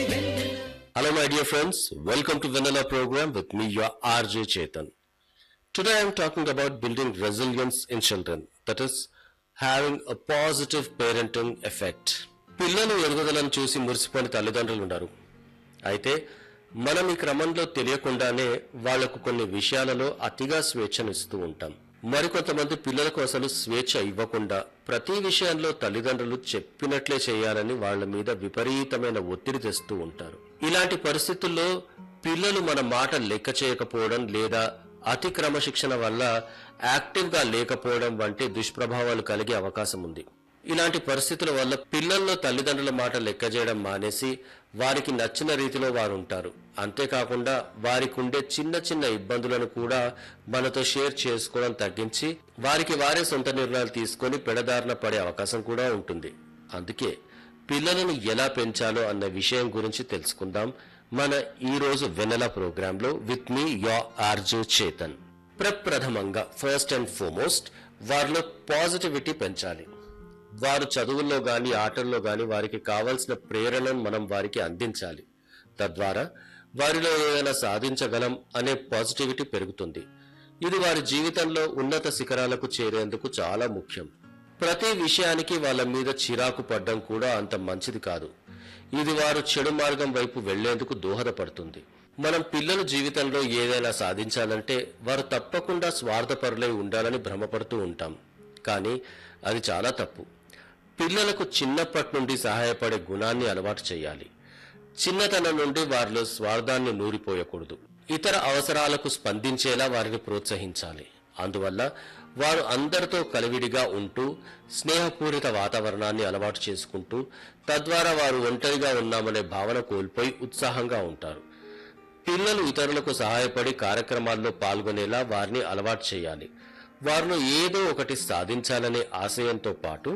Hello, my dear friends. Welcome to Vanilla Program with me, your RJ Chetan. Today, I am talking about building resilience in children. That is, having a positive parenting effect. పిల్లలు ఎదుగుదలను చూసి మురిసిపోయిన తల్లిదండ్రులు ఉన్నారు అయితే మనం ఈ క్రమంలో తెలియకుండానే వాళ్లకు కొన్ని విషయాలలో అతిగా స్వేచ్ఛనిస్తూ ఉంటాం మరికొంతమంది పిల్లలకు అసలు స్వేచ్ఛ ఇవ్వకుండా ప్రతి విషయంలో తల్లిదండ్రులు చెప్పినట్లే చేయాలని వాళ్ళ మీద విపరీతమైన ఒత్తిడి తెస్తూ ఉంటారు ఇలాంటి పరిస్థితుల్లో పిల్లలు మన మాట లెక్క చేయకపోవడం లేదా అతి క్రమశిక్షణ వల్ల యాక్టివ్ గా లేకపోవడం వంటి దుష్ప్రభావాలు కలిగే అవకాశం ఉంది ఇలాంటి పరిస్థితుల వల్ల పిల్లల్లో తల్లిదండ్రుల మాట లెక్క చేయడం మానేసి వారికి నచ్చిన రీతిలో వారు ఉంటారు అంతేకాకుండా వారికి ఉండే చిన్న చిన్న ఇబ్బందులను కూడా మనతో షేర్ చేసుకోవడం తగ్గించి వారికి వారే సొంత నిర్ణయాలు తీసుకొని పెడదారిన పడే అవకాశం కూడా ఉంటుంది అందుకే పిల్లలను ఎలా పెంచాలో అన్న విషయం గురించి తెలుసుకుందాం మన ఈ రోజు వెనెల ప్రోగ్రాంలో విత్ మీ యా ఆర్జే చేతన్ ప్రప్రథమంగా ఫస్ట్ అండ్ ఫార్మోస్ట్ వారిలో పాజిటివిటీ పెంచాలి వారు చదువుల్లో గాని ఆటల్లో గాని వారికి కావలసిన ప్రేరణను మనం వారికి అందించాలి తద్వారా వారిలో ఏదైనా సాధించగలం అనే పాజిటివిటీ పెరుగుతుంది ఇది వారి జీవితంలో ఉన్నత శిఖరాలకు చేరేందుకు చాలా ముఖ్యం ప్రతి విషయానికి వాళ్ళ మీద చిరాకు పడ్డం కూడా అంత మంచిది కాదు ఇది వారు చెడు మార్గం వైపు వెళ్లేందుకు దోహదపడుతుంది మనం పిల్లల జీవితంలో ఏదైనా సాధించాలంటే వారు తప్పకుండా స్వార్థపరులై ఉండాలని భ్రమపడుతూ ఉంటాం కానీ అది చాలా తప్పు పిల్లలకు చిన్నప్పటి నుండి సహాయపడే గుణాన్ని అలవాటు చేయాలి చిన్నతనం నుండి వారిలో స్వార్థాన్ని నూరిపోయకూడదు ఇతర అవసరాలకు స్పందించేలా వారిని ప్రోత్సహించాలి అందువల్ల వారు అందరితో కలివిడిగా ఉంటూ స్నేహపూరిత వాతావరణాన్ని అలవాటు చేసుకుంటూ తద్వారా వారు ఒంటరిగా ఉన్నామనే భావన కోల్పోయి ఉత్సాహంగా ఉంటారు పిల్లలు ఇతరులకు సహాయపడి కార్యక్రమాల్లో పాల్గొనేలా వారిని అలవాటు చేయాలి వారిలో ఏదో ఒకటి సాధించాలనే ఆశయంతో పాటు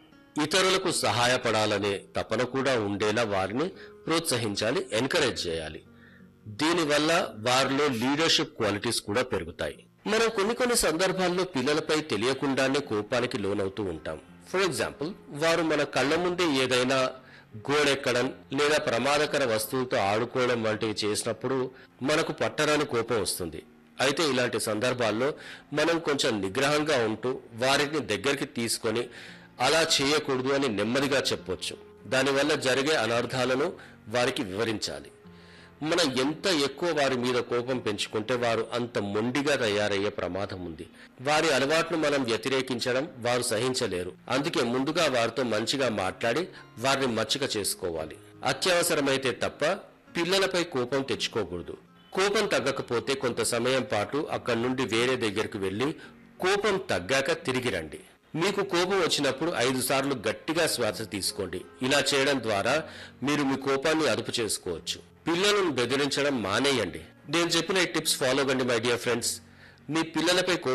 ఇతరులకు సహాయపడాలనే తపన కూడా ఉండేలా వారిని ప్రోత్సహించాలి ఎంకరేజ్ చేయాలి దీనివల్ల వారిలో లీడర్షిప్ క్వాలిటీస్ కూడా పెరుగుతాయి మనం కొన్ని కొన్ని సందర్భాల్లో పిల్లలపై తెలియకుండానే కోపానికి లోనవుతూ ఉంటాం ఫర్ ఎగ్జాంపుల్ వారు మన కళ్ళ ముందే ఏదైనా గోడెక్కడం లేదా ప్రమాదకర వస్తువులతో ఆడుకోవడం వంటివి చేసినప్పుడు మనకు పట్టరాని కోపం వస్తుంది అయితే ఇలాంటి సందర్భాల్లో మనం కొంచెం నిగ్రహంగా ఉంటూ వారిని దగ్గరికి తీసుకొని అలా చేయకూడదు అని నెమ్మదిగా చెప్పొచ్చు దానివల్ల జరిగే అనర్థాలను వారికి వివరించాలి మనం ఎంత ఎక్కువ వారి మీద కోపం పెంచుకుంటే వారు అంత మొండిగా తయారయ్యే ప్రమాదం ఉంది వారి అలవాటును మనం వ్యతిరేకించడం వారు సహించలేరు అందుకే ముందుగా వారితో మంచిగా మాట్లాడి వారిని మచ్చిక చేసుకోవాలి అత్యవసరమైతే తప్ప పిల్లలపై కోపం తెచ్చుకోకూడదు కోపం తగ్గకపోతే కొంత సమయం పాటు అక్కడి నుండి వేరే దగ్గరికి వెళ్లి కోపం తగ్గాక తిరిగి రండి మీకు కోపం వచ్చినప్పుడు ఐదు సార్లు గట్టిగా శ్వాస తీసుకోండి ఇలా చేయడం ద్వారా మీరు మీ కోపాన్ని అదుపు చేసుకోవచ్చు పిల్లలను బెదిరించడం మానేయండి నేను చెప్పిన ఈ టిప్స్ ఫాలో కండి మై డియర్ ఫ్రెండ్స్ మీ పిల్లలపై కోపం